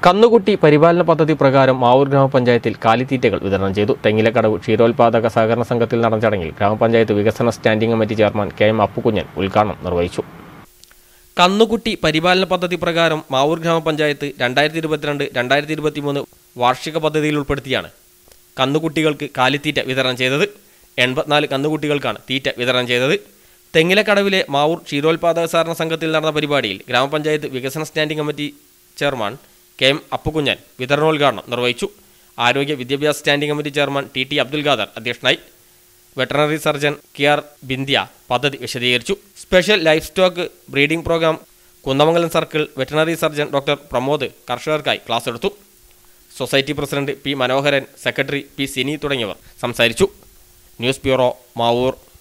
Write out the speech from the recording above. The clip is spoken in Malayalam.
കന്നുകുട്ടി പരിപാലന പദ്ധതി പ്രകാരം മാവൂർ ഗ്രാമപഞ്ചായത്തിൽ കാലിത്തീറ്റകൾ വിതരണം ചെയ്തു തെങ്ങിലക്കടവ് ക്ഷീരോത്പാദക സഹകരണ സംഘത്തിൽ നടന്ന ചടങ്ങിൽ ഗ്രാമപഞ്ചായത്ത് വികസന standing committee chairman K M Appukunjan ഉദ്ഘാടനം നിർവഹിച്ചു കന്നുകുട്ടി പരിപാലന പദ്ധതി പ്രകാരം മാവൂർ ഗ്രാമപഞ്ചായത്ത് രണ്ടായിരത്തി ഇരുപത്തിരണ്ട് രണ്ടായിരത്തി ഇരുപത്തിമൂന്ന് വാർഷിക പദ്ധതിയിൽ ഉൾപ്പെടുത്തിയാണ് കന്നുകുട്ടികൾക്ക് കാലിത്തീറ്റ വിതരണം ചെയ്തത് എൺപത്തിനാല് കന്നുകുട്ടികൾക്കാണ് തീറ്റ വിതരണം ചെയ്തത് തെങ്ങിലക്കടവിലെ മാവൂർ ക്ഷീരോത്പാദക സഹകരണ സംഘത്തിൽ നടന്ന പരിപാടിയിൽ ഗ്രാമപഞ്ചായത്ത് വികസന standing committee chairman K M Appukunjan വിതരണോദ്ഘാടനം നിർവഹിച്ചു ആരോഗ്യ വിദ്യാഭ്യാസ standing committee chairman T T Abdul Khader അധ്യക്ഷനായി veterinary surgeon K R Bindiya പദ്ധതി വിശദീകരിച്ചു special livestock breeding programme Kunnamangalam circle veterinary surgeon doctor Pramod കർഷകർക്കായി ക്ലാസ് എടുത്തു society president P Manoharan secretary P Sini തുടങ്ങിയവർ സംസാരിച്ചു ന്യൂസ് ബ്യൂറോ മാവൂർ